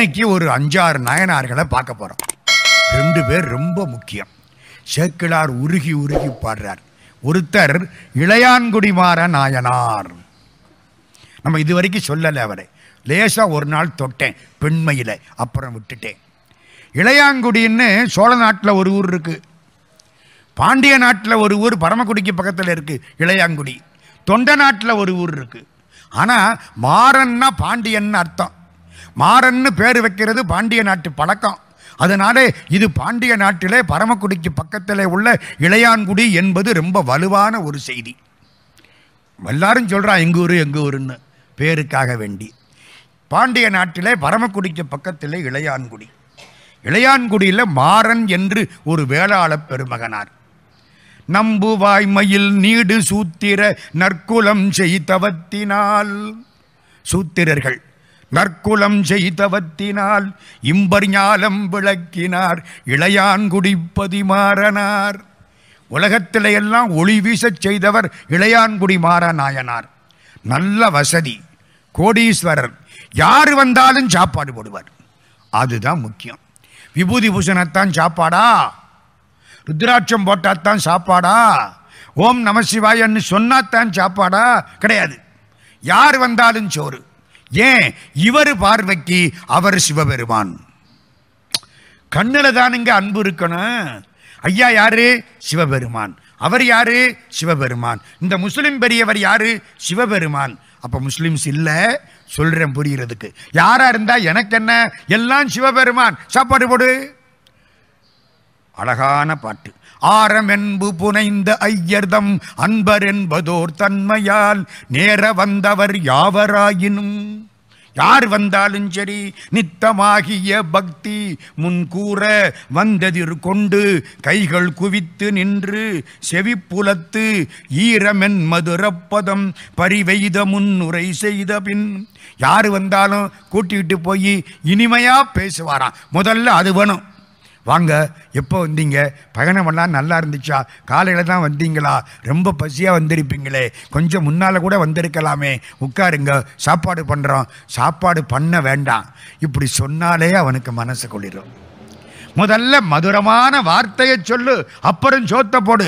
இன்னைக்கு ஒரு அஞ்சாறு நாயனார்களை பார்க்க போறோம் ரெண்டு பேர் ரொம்ப முக்கியம் சேக்கிழார் உருகி உருகி பாடுறார் ஒருத்தர் இளையான்குடிமாற நாயனார் நம்ம இது வரைக்கும் சொல்லலை அவரை லேசா ஒரு நாள் தொட்டேன் பெண்மையில அப்புறம் விட்டுட்டேன் இளையாங்குடின்னு சோழ நாட்டில் ஒரு ஊர் இருக்கு பாண்டிய நாட்டில் ஒரு ஊர் பரமக்குடிக்கு பக்கத்தில் இருக்கு இளையாங்குடி தொண்ட நாட்டில் ஒரு ஊர் இருக்கு ஆனால் மாறன்னா பாண்டியன்னு அர்த்தம் மாறன்னு பேர் வைக்கிறது பாண்டிய நாட்டு பழக்கம் அதனால இது பாண்டிய நாட்டிலே பரமக்குடிக்கு பக்கத்தில் உள்ள இளையான்குடி என்பது ரொம்ப வலுவான ஒரு செய்தி எல்லாரும் சொல்றா எங்க ஊரு எங்க ஊருன்னு பேருக்காக வேண்டி பாண்டிய நாட்டிலே பரமக்குடிக்கு பக்கத்திலே இளையான்குடி இளையான்குடியில் மாறன் என்று ஒரு வேளாளப் பெருமகனார் நம்பு வாய்மையில் நீடு சூத்திர நற்குலம் செய்தவத்தினால் சூத்திரர்கள் நற்குலம் செய்தவத்தினால் இம்பர் ஞாலம் விளக்கினார் இளையான்குடி பதிமாறனார் உலகத்திலே எல்லாம் ஒளி வீசச் செய்தவர் இளையான்குடி மாற நாயனார் நல்ல வசதி கோடீஸ்வரர் யார் வந்தாலும் சாப்பாடு போடுவார் அதுதான் முக்கியம் விபூதி பூஷணத்தான் சாப்பாடா ருத்ராட்சம் போட்டாத்தான் சாப்பாடா ஓம் நம சிவாயன்னு சொன்னாத்தான் சாப்பாடா கிடையாது யார் வந்தாலும் சோறு ஏன் இவர் பார்வைக்கு அவர் சிவபெருமான் கண்ணுல தானுங்க அன்பு இருக்கணும் ஐயா யாரு சிவபெருமான் அவர் யாரு சிவபெருமான் இந்த முஸ்லிம் பெரியவர் யாரு சிவபெருமான் அப்ப முஸ்லிம்ஸ் இல்ல சொல்றேன் புரியறதுக்கு யாரா இருந்தா எனக்கு என்ன எல்லாம் சிவபெருமான் சாப்பாடு போடு அழகான பாட்டு ஆரம் என்பு புனைந்த ஐயர்தம் அன்பர் என்பதோர் தன்மையால் நேர வந்தவர் யாவராயினும் யார் வந்தாலும் சரி நித்தமாகிய பக்தி முன்கூற வந்ததிர் கொண்டு கைகள் குவித்து நின்று செவிப்புலத்து ஈரமென் மதுரப்பதம் பரிவெய்த முன்னுரை செய்த பின் யார் வந்தாலும் கூட்டிகிட்டு போய் இனிமையா பேசுவாராம் முதல்ல அது வேணும் வாங்க எப்போ வந்தீங்க பயணமெல்லாம் நல்லா இருந்துச்சா காலையில் தான் வந்தீங்களா ரொம்ப பசியாக வந்திருப்பீங்களே கொஞ்சம் முன்னால் கூட வந்திருக்கலாமே உட்காருங்க சாப்பாடு பண்ணுறோம் சாப்பாடு பண்ண வேண்டாம் இப்படி சொன்னாலே அவனுக்கு மனசு குளிரும் முதல்ல மதுரமான வார்த்தையை சொல்லு அப்புறம் சோத்த போடு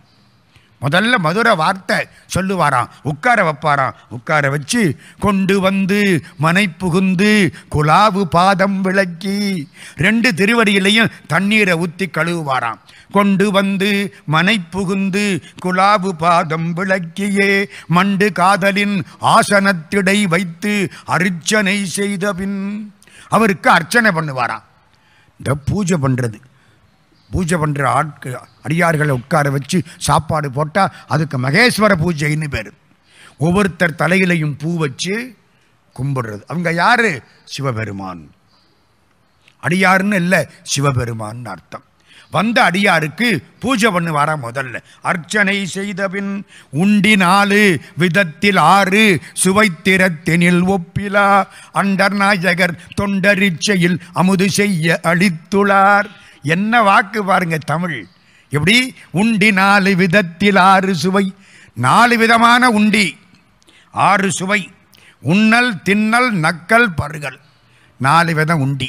முதல்ல மதுர வார்த்தை சொல்லுவாராம் உட்கார வைப்பாராம் உட்கார வச்சு கொண்டு வந்து மனை புகுந்து குலாவு பாதம் விளக்கி ரெண்டு திருவடியிலையும் தண்ணீரை ஊற்றி கழுவுவாராம் கொண்டு வந்து மனை புகுந்து குலாவு பாதம் விளக்கியே மண்டு காதலின் ஆசனத்திடை வைத்து அர்ச்சனை செய்த பின் அவருக்கு அர்ச்சனை பண்ணுவாராம் இந்த பூஜை பண்ணுறது பூஜை பண்ணுற ஆட்கு அடியார்களை உட்கார வச்சு சாப்பாடு போட்டால் அதுக்கு மகேஸ்வர பூஜைன்னு பேர் ஒவ்வொருத்தர் தலையிலையும் பூ வச்சு கும்பிடுறது அவங்க யாரு சிவபெருமான் அடியாருன்னு இல்லை சிவபெருமான்னு அர்த்தம் வந்த அடியாருக்கு பூஜை பண்ணுவாரா முதல்ல அர்ச்சனை செய்த பின் உண்டி நாலு விதத்தில் ஆறு சுவைத்திரத்தினில் ஒப்பிலா அண்டர் நாயகர் தொண்டரிச்சையில் அமுது செய்ய அளித்துளார் என்ன வாக்கு பாருங்க தமிழ் எப்படி உண்டி நாலு விதத்தில் ஆறு சுவை நாலு விதமான உண்டி ஆறு சுவை உண்ணல் தின்னல் நக்கல் பருகல் நாலு விதம் உண்டி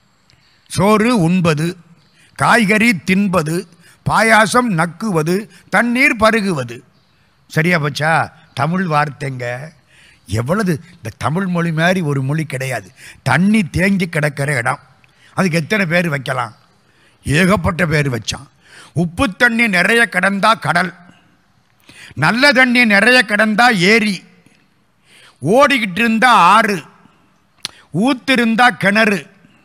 சோறு உண்பது காய்கறி தின்பது பாயாசம் நக்குவது தண்ணீர் பருகுவது சரியா போச்சா தமிழ் வார்த்தைங்க எவ்வளவு இந்த தமிழ் மொழி மாதிரி ஒரு மொழி கிடையாது தண்ணி தேங்கி கிடக்கிற இடம் அதுக்கு எத்தனை பேர் வைக்கலாம் ஏகப்பட்ட பேர் வச்சான் உப்பு தண்ணி நிறைய கிடந்தா கடல் நல்ல தண்ணி நிறைய கிடந்தா ஏரி ஓடிக்கிட்டு இருந்தா ஆறு ஊத்து இருந்தா கிணறு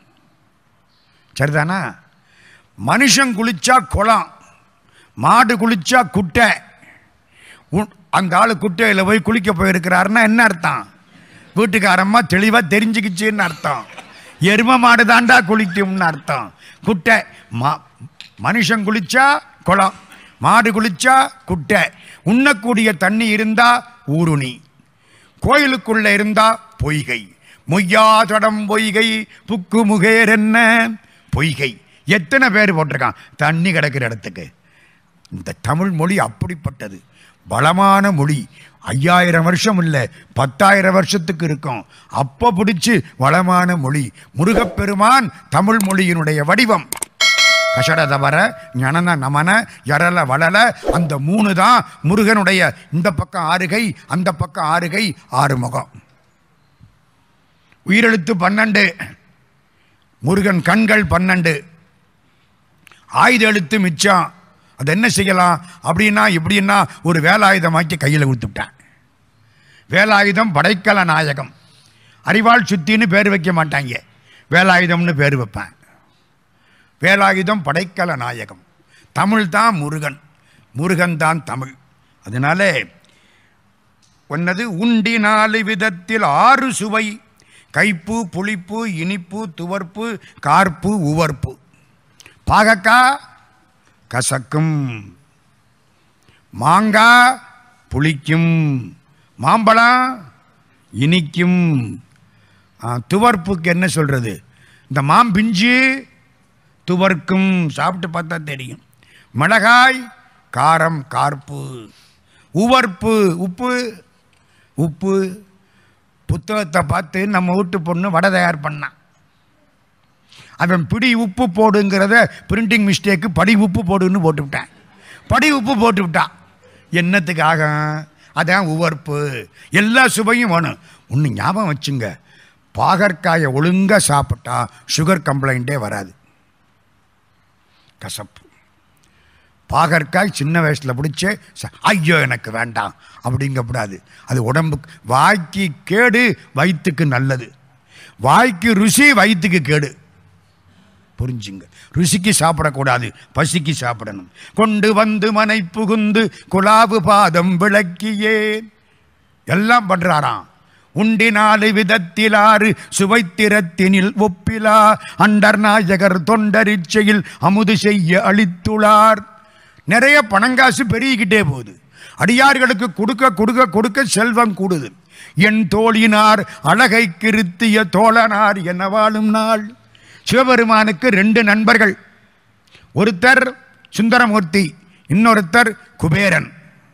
சரிதானா மனுஷன் குளிச்சா குளம் மாடு குளிச்சா குட்டை உ- அந்த ஆளு குட்டையில் போய் குளிக்க போயிருக்கிறாருன்னா என்ன அர்த்தம் வீட்டுக்காரம்மா தெளிவாக தெரிஞ்சுக்கிச்சுன்னு அர்த்தம் எரும மாடு தாண்டா குளிக்கும்னு அர்த்தம் குட்டை மா மனுஷன் குளிச்சா குளம் மாடு குளிச்சா குட்டை உண்ணக்கூடிய தண்ணி இருந்தா ஊருணி கோயிலுக்குள்ள இருந்தா பொய்கை மொய்யாதடம் பொய்கை புக்கு முகேர் என்ன பொய்கை எத்தனை பேர் போட்டிருக்கான் தண்ணி கிடக்கிற இடத்துக்கு இந்த தமிழ் மொழி அப்படிப்பட்டது பலமான மொழி ஐயாயிரம் வருஷம் இல்லை பத்தாயிரம் வருஷத்துக்கு இருக்கும் அப்போ பிடிச்சு வளமான மொழி முருகப்பெருமான் தமிழ் மொழியினுடைய வடிவம் கஷடதவர ஞனன நமன யரல வளல அந்த மூணு தான் முருகனுடைய இந்த பக்கம் ஆறுகை அந்த பக்கம் ஆறுகை ஆறு முகம் உயிரெழுத்து பன்னெண்டு முருகன் கண்கள் பன்னெண்டு ஆயுத எழுத்து மிச்சம் அது என்ன செய்யலாம் அப்படின்னா இப்படின்னா ஒரு வேலாயுதமாக்கி கையில் கொடுத்துவிட்டேன் வேலாயுதம் படைக்கல நாயகம் அறிவாள் சுத்தின்னு பேர் வைக்க மாட்டாங்க வேலாயுதம்னு பேர் வைப்பேன் வேலாயுதம் படைக்கல நாயகம் தமிழ் தான் முருகன் முருகன் தான் தமிழ் அதனால ஒன்னது உண்டி நாலு விதத்தில் ஆறு சுவை கைப்பு புளிப்பு இனிப்பு துவர்ப்பு கார்ப்பு உவர்ப்பு பாகக்காய் கசக்கும் மாங்காய் புளிக்கும் மாம்பழம் இனிக்கும் ஆ, துவர்ப்புக்கு என்ன சொல்கிறது இந்த மாம்பிஞ்சு துவர்க்கும் சாப்பிட்டு பார்த்தா தெரியும் மிளகாய் காரம் கார்ப்பு உவர்ப்பு உப்பு உப்பு புத்தகத்தை பார்த்து நம்ம வீட்டு பொண்ணு வடை தயார் பண்ணான் அவன் பிடி உப்பு போடுங்கிறத பிரிண்டிங் மிஸ்டேக்கு படி உப்பு போடுன்னு போட்டுவிட்டேன் படி உப்பு போட்டு விட்டான் என்னத்துக்கு ஆகும் அதான் உவர்ப்பு எல்லா சுவையும் வேணும் ஒன்று ஞாபகம் வச்சுங்க பாகற்காயை ஒழுங்காக சாப்பிட்டா சுகர் கம்ப்ளைண்ட்டே வராது கசப்பு பாகற்காய் சின்ன வயசில் பிடிச்சி ச- ஐயோ எனக்கு வேண்டாம் அப்படிங்கக்கூடாது அது உடம்புக்கு வாய்க்கு கேடு வயிற்றுக்கு நல்லது வாய்க்கு ருசி வயிற்றுக்கு கேடு புரிஞ்சுங்க ருசிக்கு சாப்பிடக்கூடாது பசிக்கு சாப்பிடணும் கொண்டு வந்து மனை புகுந்து குலாவு பாதம் விளக்கியே எல்லாம் பண்றாராம் உண்டினாலு விதத்திலாறு சுவைத்திரத்தினில் ஒப்பிலா அண்டர் நாயகர் தொண்டரிச்சையில் அமுது செய்ய அளித்துளார் நிறைய பணங்காசு பெருகிக்கிட்டே போகுது அடியார்களுக்கு கொடுக்க கொடுக்க கொடுக்க செல்வம் கூடுது என் தோழினார் அழகை கிருத்திய தோழனார் என வாழும் நாள் சிவபெருமானுக்கு ரெண்டு நண்பர்கள் ஒருத்தர் சுந்தரமூர்த்தி இன்னொருத்தர் குபேரன்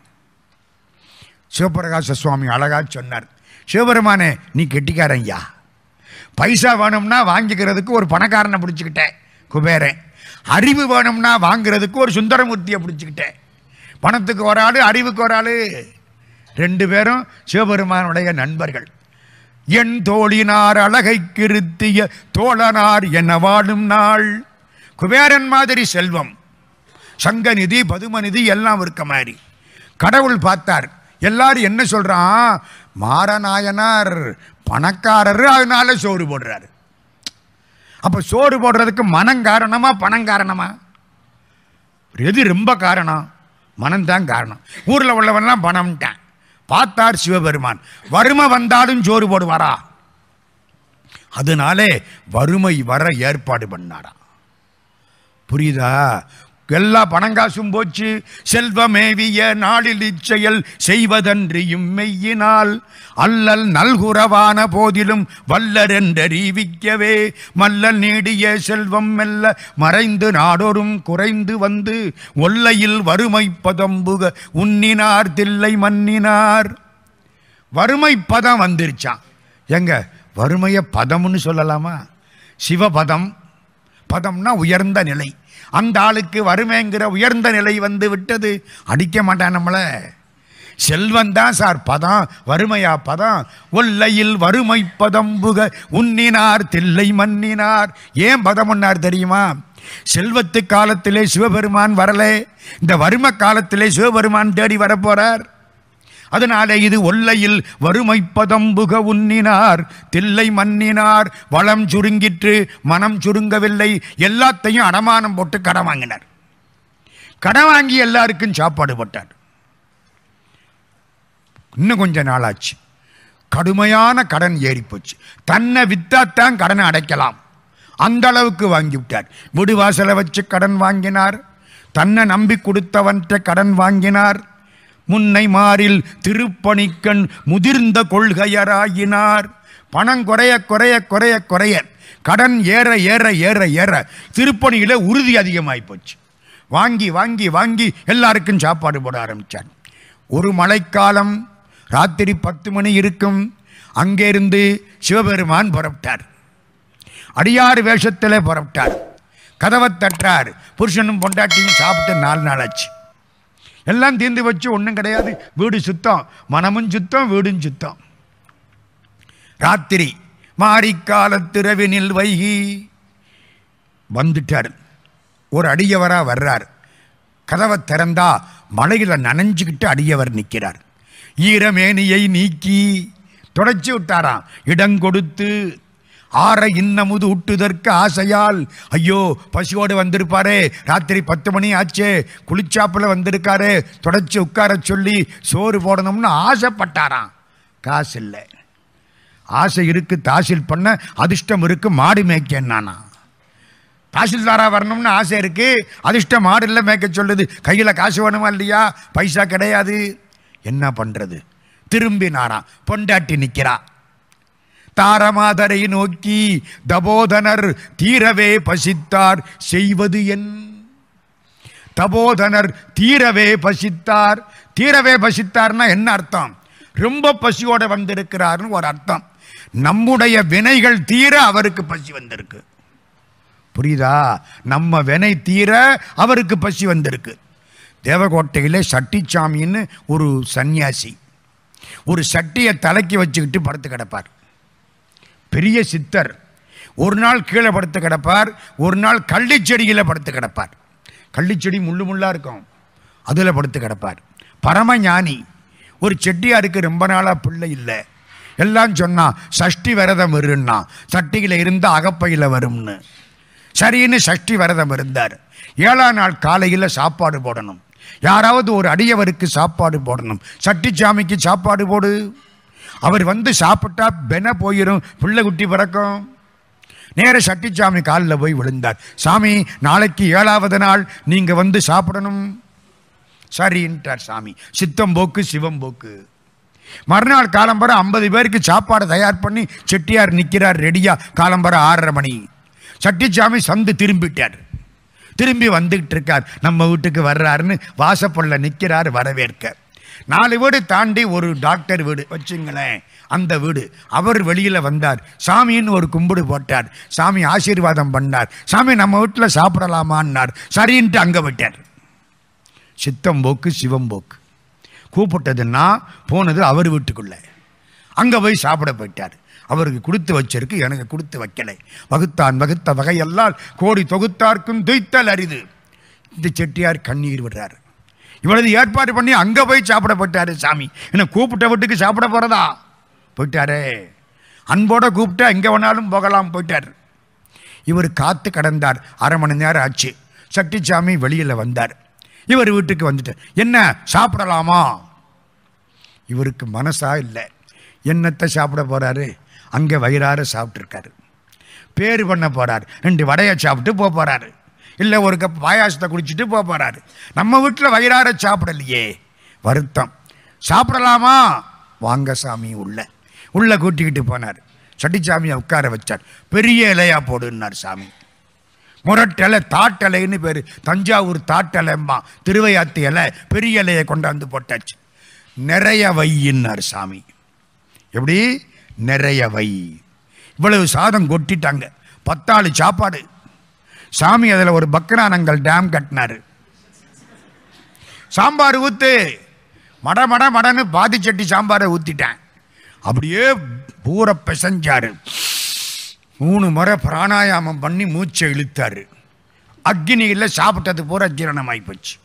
சிவபிரகாச சுவாமி அழகா சொன்னார் சிவபெருமானே நீ கெட்டிக்காரன் ஐயா பைசா வேணும்னா வாங்கிக்கிறதுக்கு ஒரு பணக்காரனை பிடிச்சிக்கிட்டேன் குபேரன் அறிவு வேணும்னா வாங்குறதுக்கு ஒரு சுந்தரமூர்த்தியை பிடிச்சிக்கிட்டேன் பணத்துக்கு ஒரு ஆள் அறிவுக்கு ஒரு ஆள் ரெண்டு பேரும் சிவபெருமானுடைய நண்பர்கள் என் தோழினார் அழகை கிருத்திய தோழனார் என வாழும் நாள் குபேரன் மாதிரி செல்வம் சங்கநிதி பதுமநிதி எல்லாம் இருக்க மாதிரி கடவுள் பார்த்தார் எல்லாரும் என்ன சொல்றான் மாரநாயனார் பணக்காரர் அதனால சோறு போடுறாரு அப்ப சோறு போடுறதுக்கு மனம் காரணமா பணம் காரணமா எது ரொம்ப காரணம் மனம்தான் காரணம் ஊர்ல உள்ளவன்லாம் பணம்ட்டான் பார்த்தார் சிவபெருமான் வறுமை வந்தாலும் சோறு போடுவாரா அதனாலே வறுமை வர ஏற்பாடு பண்ணாரா புரியுதா எல்லா பணங்காசும் போச்சு செல்வமேவிய நாளில் இச்செயல் செய்வதன்றியும் மெய்யினால் அல்லல் நல்குறவான போதிலும் வல்லரென்றறிவிக்கவே மல்லல் நீடிய செல்வம் மெல்ல மறைந்து நாடொரும் குறைந்து வந்து ஒல்லையில் வறுமை பதம்புக உன்னினார் தில்லை மன்னினார் வறுமை பதம் வந்துருச்சான் எங்க வறுமைய பதம்னு சொல்லலாமா சிவபதம் பதம்னா உயர்ந்த நிலை அந்த ஆளுக்கு வறுமைங்கிற உயர்ந்த நிலை வந்து விட்டது அடிக்க மாட்டான் நம்மள செல்வம் தான் சார் பதம் வறுமையா பதம் ஒல்லையில் வறுமை பதம்புக உன்னினார் தில்லை மன்னினார் ஏன் பதம்னார் தெரியுமா செல்வத்து காலத்திலே சிவபெருமான் வரலே இந்த வறுமை காலத்திலே சிவபெருமான் தேடி வரப்போறார் அதனாலே இது ஒல்லையில் வறுமை பதம்புக உன்னினார் தில்லை மன்னினார் வளம் சுருங்கிற்று மனம் சுருங்கவில்லை எல்லாத்தையும் அடமானம் போட்டு கடன் வாங்கினார் கடன் வாங்கி எல்லாருக்கும் சாப்பாடு போட்டார் இன்னும் கொஞ்ச நாளாச்சு கடுமையான கடன் ஏறி போச்சு தன்னை வித்தாத்தான் கடனை அடைக்கலாம் அந்த அளவுக்கு வாங்கி விட்டார் வீடு வாசலை வச்சு கடன் வாங்கினார் தன்னை நம்பி கொடுத்தவன்ட்ட கடன் வாங்கினார் முன்னை மாறில் திருப்பணிக்கண் முதிர்ந்த கொள்கையராயினார் பணம் குறைய குறைய குறைய குறைய கடன் ஏற ஏற ஏற ஏற திருப்பணியில உறுதி அதிகமாகி போச்சு வாங்கி வாங்கி வாங்கி எல்லாருக்கும் சாப்பாடு போட ஆரம்பித்தார் ஒரு மழைக்காலம் ராத்திரி பத்து மணி இருக்கும் அங்கே இருந்து சிவபெருமான் புறப்பட்டார் அடியாறு வேஷத்தில் புறப்பட்டார் கதவை தட்டுறார் புருஷனும் பொண்டாட்டியும் சாப்பிட்டு நாலு நாள் ஆச்சு எல்லாம் தீர்ந்து வச்சு ஒன்றும் கிடையாது வீடு சுத்தம் மனமும் சுத்தம் வீடும் சுத்தம் ராத்திரி மாரிக்காலத்திரவினில் வைகி வந்துட்டார் ஒரு அடியவரா வர்றார் கதவை திறந்தா மலையில நனைஞ்சுக்கிட்டு அடியவர் நிற்கிறார் ஈரமேனியை நீக்கி தொடச்சி விட்டாராம் இடம் கொடுத்து ஆற இன்னமுது ஊட்டுதற்கு ஆசையால் ஐயோ பசியோடு வந்திருப்பாரே ராத்திரி பத்து மணி ஆச்சே குளிச்சாப்புல வந்திருக்காரு தொடச்சி உட்கார சொல்லி சோறு போடணும்னு ஆசைப்பட்டாராம் காசு இல்லை ஆசை இருக்கு தாசில் பண்ண அதிர்ஷ்டம் இருக்கு மாடு மேய்க்கன்னானா தாசில்தாரா வரணும்னு ஆசை இருக்கு அதிர்ஷ்டம் மாடு இல்லை மேய்க்க சொல்லுது கையில் காசு வேணுமா இல்லையா பைசா கிடையாது என்ன பண்றது திரும்பினாரா பொண்டாட்டி நிக்கிறா தாரமாதரை நோக்கி தபோதனர் தீரவே பசித்தார் செய்வது என் தபோதனர் தீரவே பசித்தார் தீரவே பசித்தார்னா என்ன அர்த்தம் ரொம்ப பசியோட வந்திருக்கிறார்னு ஒரு அர்த்தம் நம்முடைய வினைகள் தீர அவருக்கு பசி வந்திருக்கு புரியுதா நம்ம வினை தீர அவருக்கு பசி வந்திருக்கு தேவகோட்டையில் சட்டிச்சாமின்னு ஒரு சன்னியாசி ஒரு சட்டியை தலைக்கு வச்சுக்கிட்டு படுத்து கிடப்பார் பெரிய சித்தர் ஒரு நாள் கீழே படுத்து கிடப்பார் ஒரு நாள் கள்ளிச்செடியில் படுத்து கிடப்பார் கள்ளிச்செடி முள்ளு முள்ளா இருக்கும் அதில் படுத்து கிடப்பார் பரம ஞானி ஒரு செட்டியாருக்கு ரொம்ப நாளாக பிள்ளை இல்லை எல்லாம் சொன்னா சஷ்டி விரதம் இருன்னா சட்டியில் இருந்து அகப்பையில் வரும்னு சரின்னு சஷ்டி விரதம் இருந்தார் ஏழாம் நாள் காலையில் சாப்பாடு போடணும் யாராவது ஒரு அடியவருக்கு சாப்பாடு போடணும் சட்டிச்சாமிக்கு சாப்பாடு போடு அவர் வந்து சாப்பிட்டா பென போயிடும் பிள்ளை குட்டி பிறக்கும் நேர சட்டிச்சாமி காலில் போய் விழுந்தார் சாமி நாளைக்கு ஏழாவது நாள் நீங்கள் வந்து சாப்பிடணும் சரின்ட்டார் சாமி சித்தம் போக்கு சிவம் போக்கு மறுநாள் காலம்பர ஐம்பது பேருக்கு சாப்பாடு தயார் பண்ணி செட்டியார் நிற்கிறார் ரெடியா காலம்பர ஆறரை மணி சட்டிச்சாமி சந்து திரும்பிட்டார் திரும்பி வந்துகிட்டு இருக்கார் நம்ம வீட்டுக்கு வர்றாருன்னு வாசப்பள்ள நிற்கிறார் வரவேற்க நாலு வீடு தாண்டி ஒரு டாக்டர் வீடு வச்சுங்களேன் அந்த வீடு அவர் வெளியில் வந்தார் சாமின்னு ஒரு கும்பிடு போட்டார் சாமி ஆசீர்வாதம் பண்ணார் சாமி நம்ம வீட்டில் சாப்பிடலாமான்னார் சரின்ட்டு அங்கே விட்டார் சித்தம் போக்கு சிவம் போக்கு கூப்பிட்டதுன்னா போனது அவர் வீட்டுக்குள்ள அங்கே போய் சாப்பிட போயிட்டார் அவருக்கு கொடுத்து வச்சிருக்கு எனக்கு கொடுத்து வைக்கலை வகுத்தான் வகுத்த வகையெல்லாம் கோடி தொகுத்தார்க்கும் துய்த்தல் அரிது இந்த செட்டியார் கண்ணீர் விடுறார் இவ்வளவு ஏற்பாடு பண்ணி அங்கே போய் சாப்பிட போயிட்டாரு சாமி என்ன கூப்பிட்ட வீட்டுக்கு சாப்பிட போகிறதா போயிட்டாரே அன்போட கூப்பிட்டா எங்கே வேணாலும் போகலாம் போயிட்டார் இவர் காத்து கடந்தார் அரை மணி நேரம் ஆச்சு சட்டிச்சாமி வெளியில் வந்தார் இவர் வீட்டுக்கு வந்துட்டு என்ன சாப்பிடலாமா இவருக்கு மனசா இல்லை என்னத்தை சாப்பிட போறாரு அங்கே வயிறார சாப்பிட்ருக்காரு பேர் பண்ண போறாரு ரெண்டு வடையை சாப்பிட்டு போக போறாரு இல்லை ஒரு கப் பாயாசத்தை குடிச்சிட்டு போக போறாரு நம்ம வீட்டில் வயிறார சாப்பிடலையே வருத்தம் சாப்பிடலாமா வாங்க சாமி உள்ள உள்ள கூட்டிக்கிட்டு போனார் சட்டிச்சாமியை உட்கார வச்சார் பெரிய இலையா போடுன்னார் சாமி முரட்டலை தாட்டலைன்னு பேர் தஞ்சாவூர் தாட்டலைம்மா திருவையாத்து இலை பெரிய இலையை கொண்டாந்து போட்டாச்சு நிறைய வையின்னார் சாமி எப்படி நிறைய வை இவ்வளவு சாதம் கொட்டிட்டாங்க பத்தாளு சாப்பாடு சாமி அதில் ஒரு பக்ரானங்கள் டேம் கட்டினாரு சாம்பார் ஊத்து மட மட மடன்னு பாதி சட்டி சாம்பாரை ஊத்திட்டேன் அப்படியே பூர பிசைஞ்சாரு மூணு முறை பிராணாயாமம் பண்ணி மூச்சை இழுத்தாரு அக்னியில் சாப்பிட்டது பூரா ஜீரணமாகி போச்சு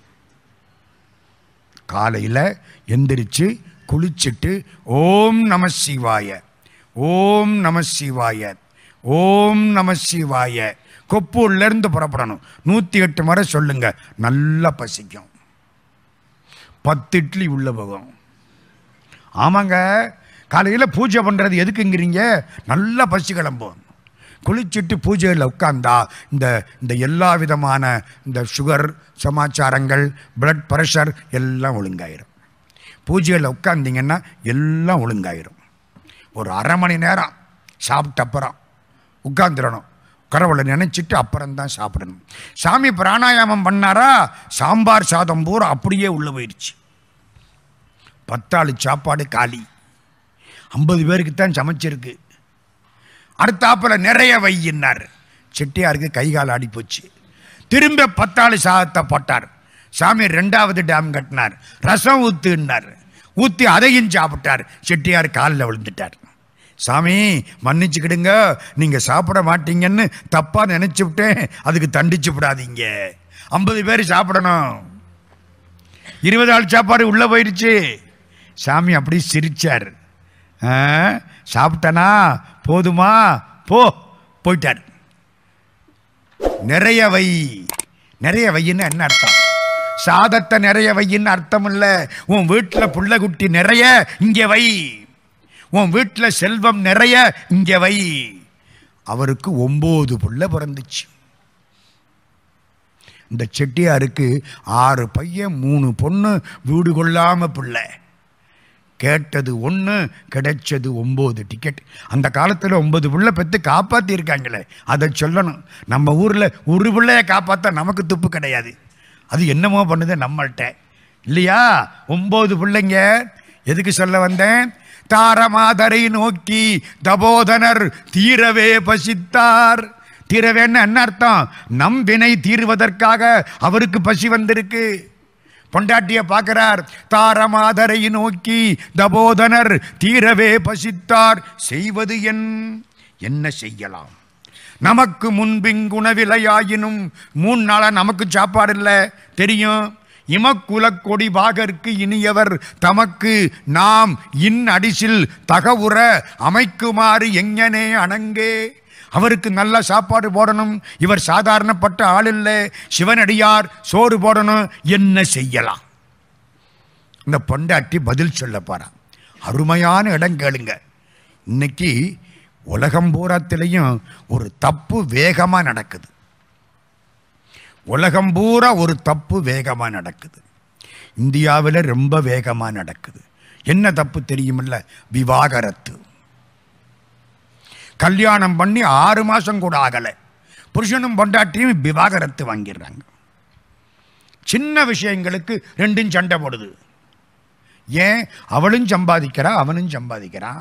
காலையில் எந்திரிச்சு குளிச்சுட்டு ஓம் நம சிவாய ஓம் நம சிவாய ஓம் நம சிவாய கொப்பூர்லேருந்து புறப்படணும் நூற்றி எட்டு முறை சொல்லுங்க நல்லா பசிக்கும் பத்து இட்லி உள்ள போகும் ஆமாங்க காலையில் பூஜை பண்ணுறது எதுக்குங்கிறீங்க நல்லா பசி கிளம்பும் குளிச்சுட்டு பூஜையில் உட்காந்தா இந்த இந்த எல்லா விதமான இந்த சுகர் சமாச்சாரங்கள் பிளட் ப்ரெஷர் எல்லாம் ஒழுங்காயிரும் பூஜையில் உட்காந்திங்கன்னா எல்லாம் ஒழுங்காயிரும் ஒரு அரை மணி நேரம் சாப்பிட்ட அப்புறம் உட்காந்துடணும் கடவுளை நினைச்சிட்டு அப்புறம்தான் சாப்பிடணும் சாமி பிராணாயாமம் பண்ணாரா சாம்பார் சாதம் பூரா அப்படியே உள்ள போயிடுச்சு பத்தாளு சாப்பாடு காலி ஐம்பது பேருக்கு தான் சமைச்சிருக்கு அடுத்தாப்புல நிறைய வையினார் செட்டியாருக்கு கை கால் ஆடி போச்சு திரும்ப பத்தாளு சாதத்தை போட்டார் சாமி ரெண்டாவது டேம் கட்டினார் ரசம் ஊத்துனார் ஊத்தி அதையும் சாப்பிட்டார் செட்டியார் காலில் விழுந்துட்டார் சாமி மன்னிச்சுக்கிடுங்க நீங்க சாப்பிட மாட்டீங்கன்னு தப்பா நினைச்சு விட்டேன் அதுக்கு தண்டிச்சு விடாதீங்க ஐம்பது பேர் சாப்பிடணும் இருபது ஆள் சாப்பாடு உள்ள போயிடுச்சு சாமி அப்படி சிரிச்சார் ஆ, சாப்பிட்டனா போதுமா போ போயிட்டார் நிறைய வை நிறைய வையின்னு என்ன அர்த்தம் சாதத்தை நிறைய வையின்னு அர்த்தம் இல்ல உன் வீட்டில் புள்ள குட்டி நிறைய இங்கே வை உன் வீட்டில் செல்வம் நிறைய இங்கே வை அவருக்கு ஒன்பது புள்ள பிறந்துச்சு இந்த செட்டியாருக்கு ஆறு பையன் மூணு பொண்ணு வீடு கொள்ளாம பிள்ளை கேட்டது ஒன்று கிடைச்சது ஒம்பது டிக்கெட் அந்த காலத்தில் ஒன்பது பிள்ளை பெற்று காப்பாற்றிருக்காங்களே அதை சொல்லணும் நம்ம ஊரில் ஒரு பிள்ளைய காப்பாற்ற நமக்கு துப்பு கிடையாது அது என்னமோ பண்ணுது நம்மள்கிட்ட இல்லையா ஒம்பது பிள்ளைங்க எதுக்கு சொல்ல வந்தேன் தாரமாதரை நோக்கி தபோதனர் தீரவே பசித்தார் தீரவேன்னு என்ன அர்த்தம் நம் வினை தீர்வதற்காக அவருக்கு பசி வந்திருக்கு பொண்டாட்டிய பார்க்கிறார் தாரமாதரை நோக்கி தபோதனர் தீரவே பசித்தார் செய்வது என் என்ன செய்யலாம் நமக்கு முன்பிங்குணவிலையாயினும் மூணு நாளா நமக்கு சாப்பாடு இல்லை தெரியும் இமக்குலக் கொடி பாகற்கு இனியவர் தமக்கு நாம் இன் அடிசில் தகவுற அமைக்குமாறு எங்கனே அணங்கே அவருக்கு நல்ல சாப்பாடு போடணும் இவர் சாதாரணப்பட்ட ஆள் இல்லை சிவனடியார் சோறு போடணும் என்ன செய்யலாம் இந்த பொண்டாட்டி பதில் சொல்ல போறான் அருமையான இடம் கேளுங்க இன்னைக்கு உலகம் பூராத்திலையும் ஒரு தப்பு வேகமாக நடக்குது உலகம் பூரா ஒரு தப்பு வேகமாக நடக்குது இந்தியாவில் ரொம்ப வேகமாக நடக்குது என்ன தப்பு தெரியுமில்ல விவாகரத்து கல்யாணம் பண்ணி ஆறு மாதம் கூட ஆகலை புருஷனும் பொண்டாட்டியும் விவாகரத்து வாங்கிடுறாங்க சின்ன விஷயங்களுக்கு ரெண்டும் சண்டை போடுது ஏன் அவளும் சம்பாதிக்கிறா அவனும் சம்பாதிக்கிறான்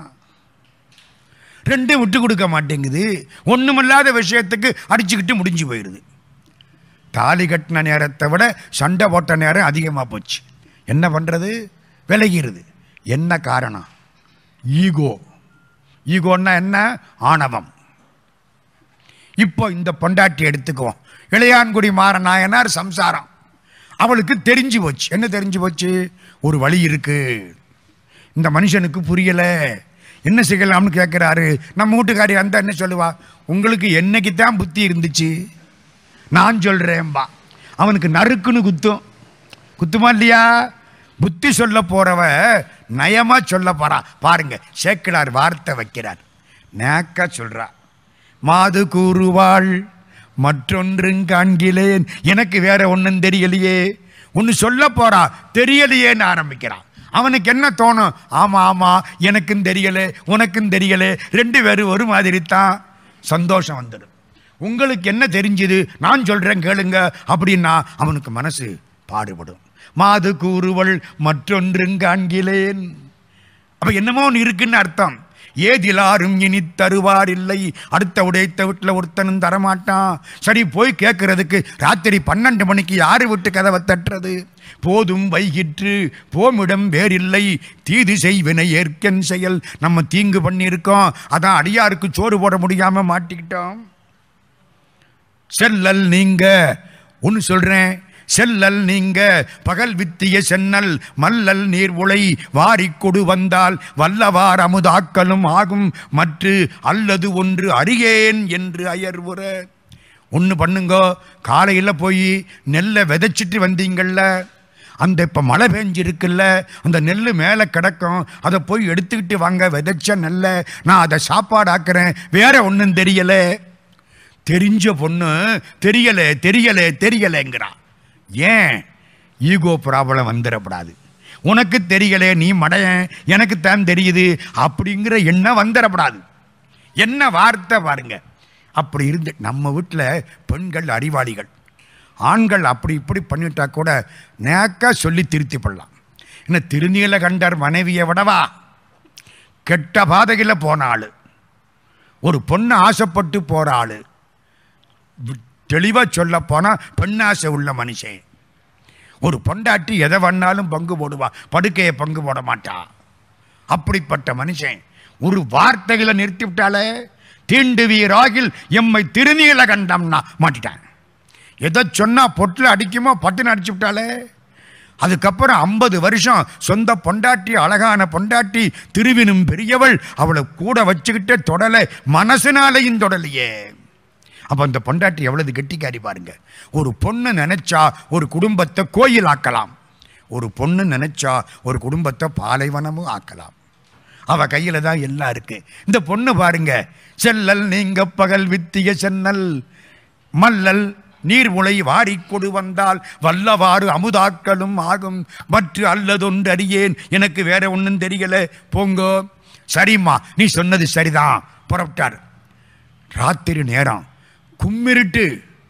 ரெண்டும் விட்டு கொடுக்க மாட்டேங்குது ஒண்ணுமில்லாத விஷயத்துக்கு அடிச்சுக்கிட்டு முடிஞ்சு போயிடுது தாலி கட்டின நேரத்தை விட சண்டை போட்ட நேரம் அதிகமாக போச்சு என்ன பண்ணுறது விலகிருது என்ன காரணம் ஈகோ ஈகோன்னா என்ன ஆணவம் இப்போ இந்த பொண்டாட்டி எடுத்துக்குவோம் இளையான்குடி மாறநாயனார் சம்சாரம் அவளுக்கு தெரிஞ்சு போச்சு என்ன தெரிஞ்சு போச்சு ஒரு வழி இருக்கு இந்த மனுஷனுக்கு புரியல என்ன செய்யலாம்னு கேட்குறாரு நம்ம வீட்டுக்காரி அந்த என்ன சொல்லுவா உங்களுக்கு என்னைக்கு தான் புத்தி இருந்துச்சு நான் சொல்றேன்பா அவனுக்கு நறுக்குன்னு குத்தும் குத்துமா இல்லையா புத்தி சொல்ல போறவ நயமா சொல்ல போறா பாருங்க சேக்கிழார் வார்த்தை வைக்கிறார் நேக்கா சொல்றா மாது கூறுவாள் மற்றொன்றும் காண்கிலேன் எனக்கு வேற ஒன்றும் தெரியலையே ஒன்று சொல்ல போறா தெரியலையேன்னு ஆரம்பிக்கிறான் அவனுக்கு என்ன தோணும் ஆமா ஆமா எனக்கும் தெரியல உனக்கும் தெரியல ரெண்டு பேரும் ஒரு மாதிரி தான் சந்தோஷம் வந்துடும் உங்களுக்கு என்ன தெரிஞ்சுது நான் சொல்றேன் கேளுங்க அப்படின்னா அவனுக்கு மனசு பாடுபடும் மாது கூறுவள் மற்றொன்றும் காண்கிலேன் அப்ப என்னமோ ஒன்று இருக்குன்னு அர்த்தம் ஏதிலாரும் இனி தருவார் இல்லை அடுத்த உடைத்த வீட்டில் ஒருத்தனும் தரமாட்டான் சரி போய் கேட்கறதுக்கு ராத்திரி பன்னெண்டு மணிக்கு யாரு விட்டு கதவை தட்டுறது போதும் வைகிற்று போமிடம் வேறில்லை தீது செய்வினை ஏற்கன் செயல் நம்ம தீங்கு பண்ணியிருக்கோம் அதான் அடியாருக்கு சோறு போட முடியாம மாட்டிக்கிட்டோம் செல்லல் நீங்க ஒன்று சொல்றேன் செல்லல் நீங்க பகல் வித்திய சென்னல் மல்லல் நீர் உலை வாரிக் கொடு வந்தால் வல்லவார் அமுதாக்கலும் ஆகும் மற்று அல்லது ஒன்று அறியேன் என்று அயர்வுற ஒன்று பண்ணுங்க காலையில் போய் நெல்லை விதைச்சிட்டு வந்தீங்கள்ல அந்த இப்போ மழை பெஞ்சிருக்குல்ல அந்த நெல் மேலே கிடக்கும் அதை போய் எடுத்துக்கிட்டு வாங்க விதைச்ச நெல்லை நான் அதை சாப்பாடாக்குறேன் வேற ஒன்றும் தெரியலை தெரிஞ்ச பொண்ணு தெரியல தெரியல தெரியலைங்கிறா ஏன் ஈகோ ப்ராப்ளம் வந்துடக்கூடாது உனக்கு தெரியல நீ மடையன் எனக்கு தான் தெரியுது அப்படிங்கிற எண்ணம் வந்துடக்கூடாது என்ன வார்த்தை பாருங்க அப்படி இருந்து நம்ம வீட்டில் பெண்கள் அறிவாளிகள் ஆண்கள் அப்படி இப்படி பண்ணிட்டா கூட நேக்கா சொல்லி திருத்தி பண்ணலாம் என்ன திருநீலகண்டர் மனைவியை விடவா கெட்ட பாதையில் போன ஆளு ஒரு பொண்ணு ஆசைப்பட்டு போற ஆளு தெளிவாக சொல்ல போனால் பெண்ணாசை உள்ள மனுஷன் ஒரு பொண்டாட்டி எதை வேணாலும் பங்கு போடுவா படுக்கையை பங்கு போட மாட்டா அப்படிப்பட்ட மனுஷன் ஒரு வார்த்தையில நிறுத்தி விட்டாலே தீண்டுவீராகில் எம்மை திருநீல கண்டம்னா மாட்டிட்டான் எதை சொன்னா பொட்டில் அடிக்குமோ பட்டுன்னு அடிச்சு விட்டாலே அதுக்கப்புறம் ஐம்பது வருஷம் சொந்த பொண்டாட்டி அழகான பொண்டாட்டி திருவினும் பெரியவள் அவளை கூட வச்சுக்கிட்டே தொடலை மனசுனாலையும் தொடலையே அப்போ அந்த பொண்டாட்டி எவ்வளவு கெட்டிக்காரி பாருங்க ஒரு பொண்ணு நினைச்சா ஒரு குடும்பத்தை கோயில் ஆக்கலாம் ஒரு பொண்ணு நினைச்சா ஒரு குடும்பத்தை பாலைவனமும் ஆக்கலாம் அவ கையில தான் எல்லாம் இருக்கு இந்த பொண்ணு பாருங்க செல்லல் நீங்க பகல் வித்திய சென்னல் மல்லல் நீர்முளை வாரிக்கொடு வந்தால் வல்லவாறு அமுதாக்களும் ஆகும் மற்ற அல்லதொன்று அறியேன் எனக்கு வேற ஒன்றும் தெரியல போங்கோ சரிம்மா நீ சொன்னது சரிதான் புறப்பட்டார் ராத்திரி நேரம் கும்மிருட்டு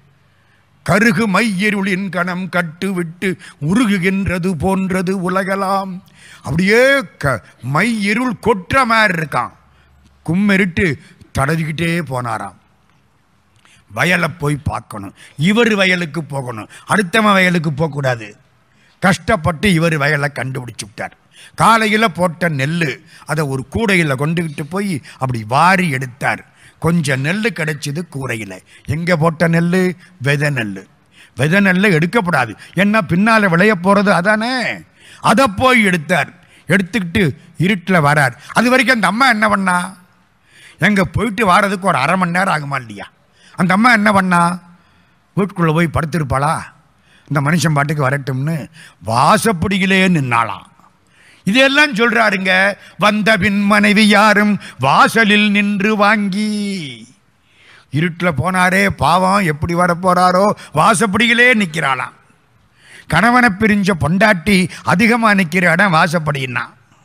கருகு மையிருளின் கணம் கட்டு விட்டு உருகுகின்றது போன்றது உலகலாம் அப்படியே க மை இருள் கொற்ற மாதிரி இருக்கான் கும்மிருட்டு தடவிக்கிட்டே போனாராம் வயலை போய் பார்க்கணும் இவர் வயலுக்கு போகணும் அடுத்தவன் வயலுக்கு போகக்கூடாது கஷ்டப்பட்டு இவர் வயலை கண்டுபிடிச்சு விட்டார் காலையில் போட்ட நெல் அதை ஒரு கூடையில் கொண்டுகிட்டு போய் அப்படி வாரி எடுத்தார் கொஞ்சம் நெல் கிடைச்சிது கூரையில் எங்கே போட்ட நெல் விதை நெல் விதை நெல் எடுக்கப்படாது ஏன்னா பின்னால் விளைய போகிறது அதானே அதை போய் எடுத்தார் எடுத்துக்கிட்டு இருட்டில் வரார் அது வரைக்கும் அந்த அம்மா என்ன பண்ணா எங்க போயிட்டு வாரதுக்கு ஒரு அரை மணி நேரம் ஆகுமா இல்லையா அந்த அம்மா என்ன பண்ணா வீட்டுக்குள்ளே போய் படுத்திருப்பாளா இந்த மனுஷன் பாட்டுக்கு வரட்டும்னு வாசப்படியிலே நின்னாளாம் இதெல்லாம் சொல்றாருங்க வந்த பின் மனைவி யாரும் வாசலில் நின்று வாங்கி இருட்டில் போனாரே பாவம் எப்படி வர போறாரோ வாசப்படியிலே நிற்கிறாளாம் கணவனை பிரிஞ்ச பொண்டாட்டி அதிகமாக நிற்கிற இடம் வாசப்படின்னா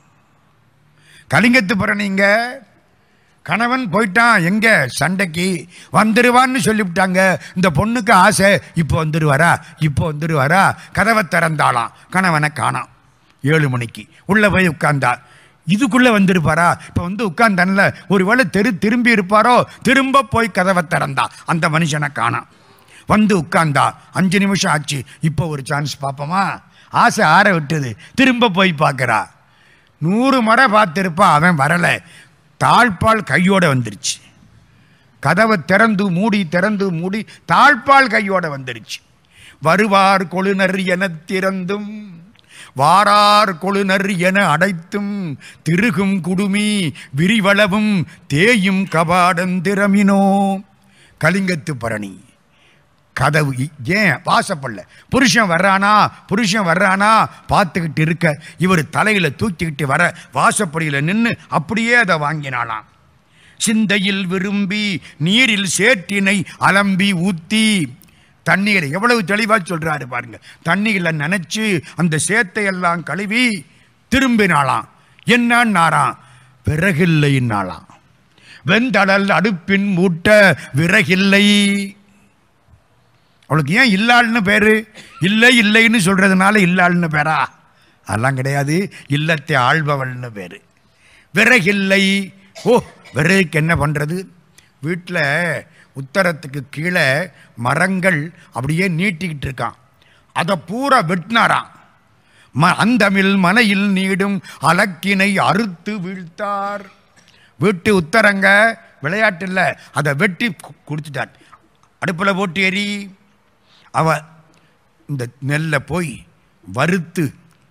கலிங்கத்து புறணிங்க கணவன் போயிட்டான் எங்க சண்டைக்கு வந்துருவான்னு சொல்லிவிட்டாங்க இந்த பொண்ணுக்கு ஆசை இப்போ வந்துருவாரா இப்போ வந்துருவாரா கதவை திறந்தாளாம் கணவனை காணாம் ஏழு மணிக்கு உள்ளே போய் உட்கார்ந்தா இதுக்குள்ளே வந்திருப்பாரா இப்போ வந்து உட்கார்ந்தான்ல ஒருவேளை தெரு திரும்பி இருப்பாரோ திரும்ப போய் கதவை திறந்தா அந்த மனுஷனை காணாம் வந்து உட்கார்ந்தா அஞ்சு நிமிஷம் ஆச்சு இப்போ ஒரு சான்ஸ் பார்ப்போமா ஆசை ஆற விட்டுது திரும்ப போய் பார்க்குறா நூறு முறை பார்த்துருப்பா அவன் வரலை தாழ்பால் கையோட வந்துருச்சு கதவை திறந்து மூடி திறந்து மூடி தாழ்பால் கையோட வந்துருச்சு வருவார் கொழுனர் என திறந்தும் வாரார் கொழுனர் என அடைத்தும் திருகும் குடுமி விரிவளவும் தேயும் கபாடந்திரமினோ கலிங்கத்து பரணி கதவு இ- ஏன் வாசப்படல புருஷன் வர்றானா புருஷன் வர்றானா பார்த்துக்கிட்டு இருக்க இவர் தலையில தூக்கிக்கிட்டு வர வாசப்படியில் நின்று அப்படியே அதை வாங்கினாளாம் சிந்தையில் விரும்பி நீரில் சேற்றினை அலம்பி ஊத்தி தண்ணீரை எவ்வளவு தெளிவா சொல்றாரு பாருங்க தண்ணீரில் நனைச்சு அந்த சேத்தை எல்லாம் கழுவி திரும்பினாளாம் என்னன்னாராம் விறகில்லைன்னாளாம் வெந்தடல் அடுப்பின் மூட்ட விறகில்லை அவளுக்கு ஏன் இல்லாள்னு பேரு இல்லை இல்லைன்னு சொல்றதுனால இல்லாள்னு பேரா அதெல்லாம் கிடையாது இல்லத்தை ஆள்பவள்னு பேரு விறகில்லை ஓ விறகுக்கு என்ன பண்றது வீட்டில் உத்தரத்துக்கு கீழே மரங்கள் அப்படியே நீட்டிக்கிட்டு இருக்கான் அதை பூரா வெட்டினாராம் ம அந்தமில் மனையில் நீடும் அலக்கினை அறுத்து வீழ்த்தார் வீட்டு உத்தரங்க விளையாட்டு இல்லை அதை வெட்டி கு- கொடுத்துட்டார் அடுப்பில் போட்டு எரி அவ இந்த நெல்லை போய் வறுத்து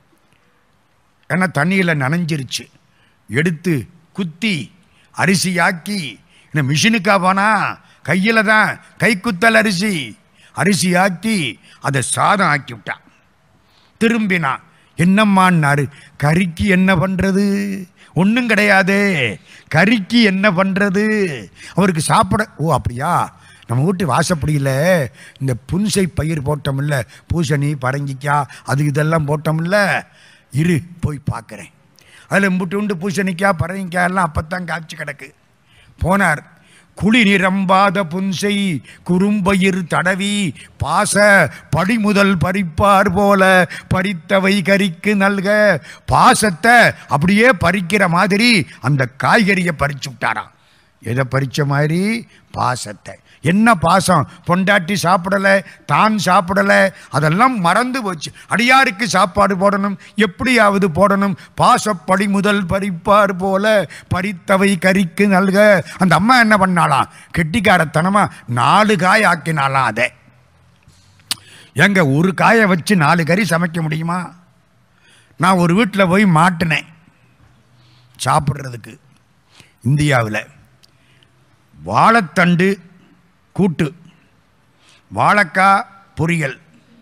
ஏன்னா தண்ணியில் நனைஞ்சிருச்சு எடுத்து குத்தி அரிசியாக்கி இந்த மிஷினுக்கா போனா கையில் தான் கைக்குத்தல் அரிசி அரிசியாக்கி அதை சாதம் ஆக்கி விட்டான் திரும்பினான் என்னம்மான்னாரு கறிக்கு என்ன பண்றது ஒன்றும் கிடையாதே கறிக்கு என்ன பண்றது அவருக்கு சாப்பிட ஓ அப்படியா நம்ம வீட்டு வாசப்படியில் இந்த புன்சை பயிர் போட்டோம்ல பூசணி பரங்கிக்காய் அது இதெல்லாம் போட்டோம்ல இரு போய் பார்க்குறேன் அதில் முட்டு உண்டு பூசணிக்காய் பரங்கிக்காய் எல்லாம் அப்பத்தான் காய்ச்சி கிடக்கு போனார் குளி நிரம்பாத புன்சை குறும்பயிர் தடவி பாச படிமுதல் பறிப்பார் போல பறித்தவை கறிக்கு நல்க பாசத்தை அப்படியே பறிக்கிற மாதிரி அந்த காய்கறியை பறிச்சு விட்டாராம் எதை பறிச்ச மாதிரி பாசத்தை என்ன பாசம் பொண்டாட்டி சாப்பிடலை தான் சாப்பிடலை அதெல்லாம் மறந்து போச்சு அடியாருக்கு சாப்பாடு போடணும் எப்படியாவது போடணும் பாசப்படி முதல் பறிப்பார் போல பறித்தவை கறிக்கு நல்க அந்த அம்மா என்ன பண்ணாலாம் கெட்டிக்காரத்தனமா நாலு காய் ஆக்கினாலாம் அதை எங்க ஒரு காயை வச்சு நாலு கறி சமைக்க முடியுமா நான் ஒரு வீட்டில் போய் மாட்டினேன் சாப்பிட்றதுக்கு இந்தியாவில் வாழைத்தண்டு கூட்டு வாழைக்காய் பொரியல்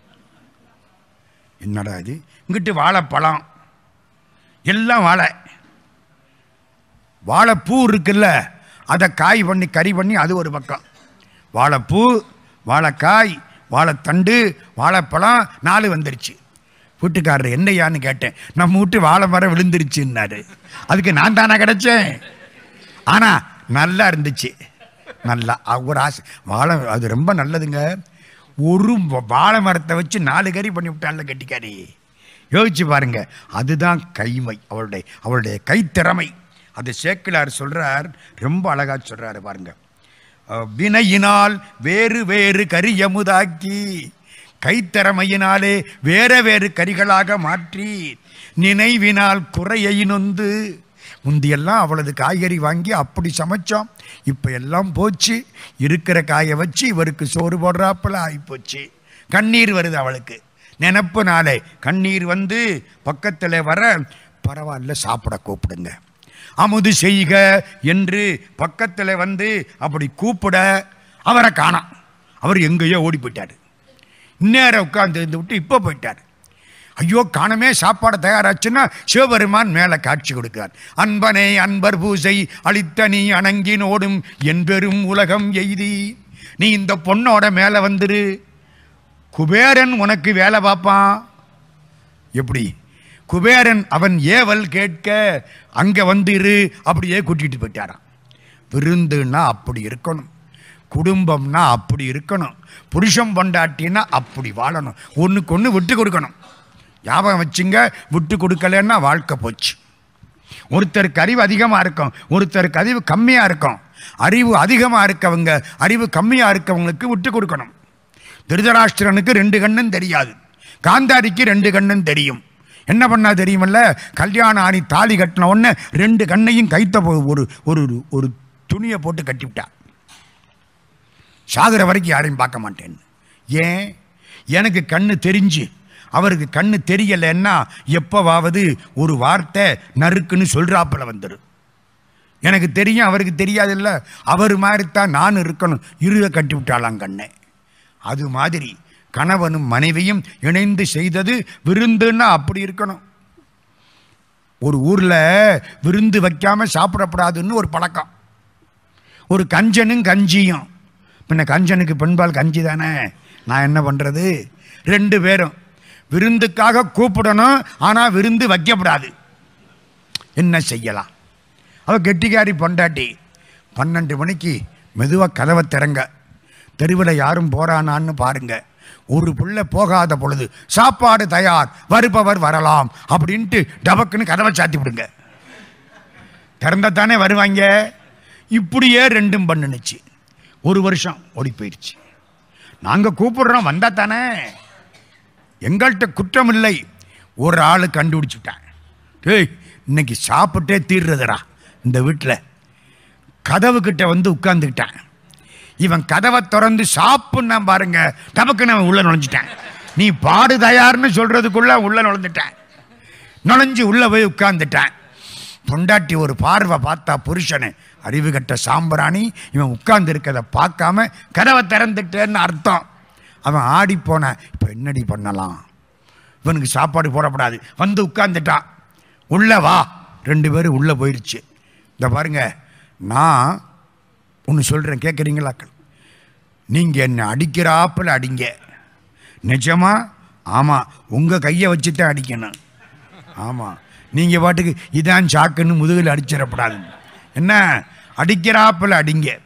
என்னடா இது இங்கிட்டு வாழைப்பழம் எல்லாம் வாழை வாழைப்பூ இருக்குல்ல அதை காய் பண்ணி கறி பண்ணி அது ஒரு பக்கம் வாழைப்பூ வாழைக்காய் வாழைத்தண்டு வாழைப்பழம் நாலு வந்துருச்சு வீட்டுக்காரர் என்னையான்னு கேட்டேன் நம்ம வீட்டு வாழை மரம் விழுந்துருச்சுன்னாரு அதுக்கு நான் தானே கிடைச்சேன் ஆனால் நல்லா இருந்துச்சு நல்லா அ- ஒரு ஆசை வாழை அது ரொம்ப நல்லதுங்க ஒரு வ- வாழை மரத்தை வச்சு நாலு கறி பண்ணி விட்டால கட்டிக்காரி யோசிச்சு பாருங்க அதுதான் கைமை அவளுடைய அவளுடைய கைத்திறமை அது சேக்கிலார் சொல்றார் ரொம்ப அழகா சொல்றாரு பாருங்க அஹ், வினையினால் வேறு வேறு கரியமுதாக்கி கைத்திறமையினாலே வேற வேறு கரிகளாக மாற்றி நினைவினால் குறையை நொந்து முந்தியெல்லாம் அவளது காய்கறி வாங்கி அப்படி சமைச்சோம் இப்போ எல்லாம் போச்சு இருக்கிற காயை வச்சு இவருக்கு சோறு போடுறாப்புல ஆகிப்போச்சு கண்ணீர் வருது அவளுக்கு நினப்பு நாளே கண்ணீர் வந்து பக்கத்தில் வர பரவாயில்ல சாப்பிட கூப்பிடுங்க அமுது செய்க என்று பக்கத்தில் வந்து அப்படி கூப்பிட அவரை காணோம் அவர் எங்கேயோ ஓடி போயிட்டார் இந்நேரம் உட்கார்ந்து இருந்து விட்டு இப்போ போயிட்டார் ஐயோ காணமே சாப்பாடு தயாராச்சுன்னா சிவபெருமான் மேலே காட்சி கொடுக்கிறார் அன்பனே அன்பர் பூசை அளித்த நீ அணங்கினோடும் என் பெரும் உலகம் எய்தி நீ இந்த பொண்ணோட மேலே வந்துரு குபேரன் உனக்கு வேலை பார்ப்பான் எப்படி குபேரன் அவன் ஏவல் கேட்க அங்கே வந்து இரு அப்படியே கூட்டிட்டு போயிட்டாராம் விருந்துன்னா அப்படி இருக்கணும் குடும்பம்னா அப்படி இருக்கணும் புருஷன் பொண்டாட்டின்னா அப்படி வாழணும் ஒன்றுக்கு ஒன்று விட்டு கொடுக்கணும் ஞாபகம் வச்சுங்க விட்டு கொடுக்கலன்னா வாழ்க்கை போச்சு ஒருத்தருக்கு அறிவு அதிகமாக இருக்கும் ஒருத்தருக்கு அறிவு கம்மியாக இருக்கும் அறிவு அதிகமாக இருக்கவங்க அறிவு கம்மியாக இருக்கவங்களுக்கு விட்டு கொடுக்கணும் திருதராஷ்டிரனுக்கு ரெண்டு கண்ணும் தெரியாது காந்தாரிக்கு ரெண்டு கண்ணும் தெரியும் என்ன பண்ணா தெரியுமல்ல கல்யாணம் ஆணி தாலி கட்டின உடனே ரெண்டு கண்ணையும் கைத்த போ- ஒரு ஒரு ஒரு துணியை போட்டு கட்டிவிட்டா சாகுற வரைக்கும் யாரையும் பார்க்க மாட்டேன் ஏன் எனக்கு கண்ணு தெரிஞ்சு அவருக்கு கண்ணு தெரியலைன்னா எப்போவாவது ஒரு வார்த்தை நறுக்குன்னு சொல்றாப்புல வந்துடும் எனக்கு தெரியும் அவருக்கு தெரியாதுல்ல அவர் மாதிரி தான் நான் இருக்கணும் இருக கட்டி விட்டாளாம் கண்ணை அது மாதிரி கணவனும் மனைவியும் இணைந்து செய்தது விருந்துன்னா அப்படி இருக்கணும் ஒரு ஊரில் விருந்து வைக்காம சாப்பிடக்கூடாதுன்னு ஒரு பழக்கம் ஒரு கஞ்சனும் கஞ்சியும் பின்ன கஞ்சனுக்கு பெண்பால் கஞ்சி தானே நான் என்ன பண்ணுறது ரெண்டு பேரும் விருந்துக்காக கூப்பிடணும் ஆனால் விருந்து வைக்கப்படாது என்ன செய்யலாம் அவ கெட்டிக்காரி பொண்டாட்டி பன்னெண்டு மணிக்கு மெதுவாக கதவை திறங்க தெருவில் யாரும் போறானான்னு பாருங்க ஒரு புள்ள போகாத பொழுது சாப்பாடு தயார் வருபவர் வரலாம் அப்படின்ட்டு டபக்குன்னு கதவை சாத்தி விடுங்க திறந்தத்தானே வருவாங்க இப்படியே ரெண்டும் பண்ணுனுச்சு ஒரு வருஷம் ஓடி போயிடுச்சு நாங்கள் கூப்பிடுறோம் வந்தா தானே எங்கள்கிட்ட குற்றம் இல்லை ஒரு ஆள் கண்டுபிடிச்சுட்டான் டேய் இன்னைக்கு சாப்பிட்டே தீர்றதுடா இந்த வீட்டில் கதவு கிட்ட வந்து உட்கார்ந்துக்கிட்டான் இவன் கதவை திறந்து சாப்பிட்னா பாருங்க டபக்குன்னு அவன் உள்ள நுழைஞ்சிட்டான் நீ பாடு தயார்னு சொல்றதுக்குள்ள உள்ள நுழைஞ்சிட்டான் நுழைஞ்சு உள்ள போய் உட்கார்ந்துட்டான் பொண்டாட்டி ஒரு பார்வை பார்த்தா புருஷனை அறிவு கட்ட சாம்பிராணி இவன் உட்கார்ந்து இருக்கிறத பார்க்காம கதவை திறந்துட்டேன்னு அர்த்தம் அவன் ஆடி போன இப்போ என்னடி பண்ணலாம் இவனுக்கு சாப்பாடு போடக்கூடாது வந்து உட்கார்ந்துட்டான் உள்ள வா ரெண்டு பேரும் உள்ளே போயிடுச்சு இந்த பாருங்க நான் ஒன்று சொல்கிறேன் கேட்குறீங்களாக்கள் நீங்கள் என்னை அடிக்கிறாப்புல அடிங்க நிஜமா ஆமாம் உங்கள் கையை வச்சு தான் அடிக்கணும் ஆமாம் நீங்கள் பாட்டுக்கு இதான் சாக்குன்னு முதுகில் அடிச்சிடப்படாது என்ன அடிக்கிறாப்புல அடிங்க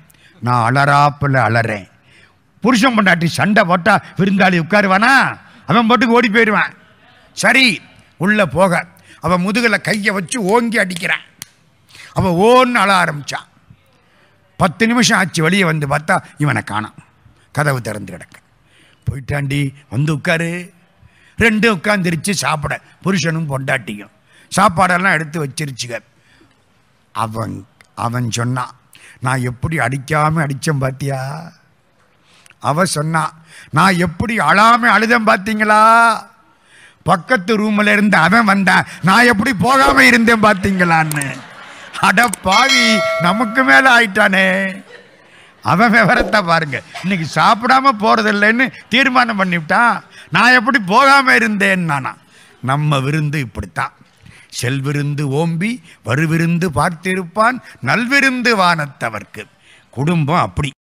நான் அலறாப்பில் அலறேன் புருஷன் பொண்டாட்டி சண்டை போட்டா விருந்தாளி உட்காருவானா அவன் பாட்டுக்கு ஓடி போயிடுவான் சரி உள்ள போக அவன் முதுகுல கையை வச்சு ஓங்கி அடிக்கிறான் அவன் ஓன்னு அழ ஆரம்பிச்சான் பத்து நிமிஷம் ஆச்சு வெளியே வந்து பார்த்தா இவனை காணாம் கதவு திறந்து கிடக்கு போயிட்டாண்டி வந்து உட்காரு ரெண்டு உட்காந்துருச்சு சாப்பிட புருஷனும் பொண்டாட்டியும் சாப்பாடெல்லாம் எடுத்து வச்சிருச்சுங்க அவன் அவன் சொன்னான் நான் எப்படி அடிக்காம அடித்தேன் பாத்தியா அவ சொன்னா நான் எப்படி அழாம அழுதேன் பார்த்தீங்களா பக்கத்து ரூம்ல இருந்து அவன் வந்தான் நான் எப்படி போகாம இருந்தேன் பார்த்தீங்களான்னு அட பாவி நமக்கு மேல ஆயிட்டானே அவன் விவரத்தை பாருங்க இன்னைக்கு சாப்பிடாம போறதில்லைன்னு தீர்மானம் பண்ணிவிட்டான் நான் எப்படி போகாம இருந்தேன் நானா நம்ம விருந்து இப்படித்தான் செல்விருந்து ஓம்பி வருவிருந்து பார்த்திருப்பான் நல்விருந்து வானத்தவர்க்கு குடும்பம் அப்படி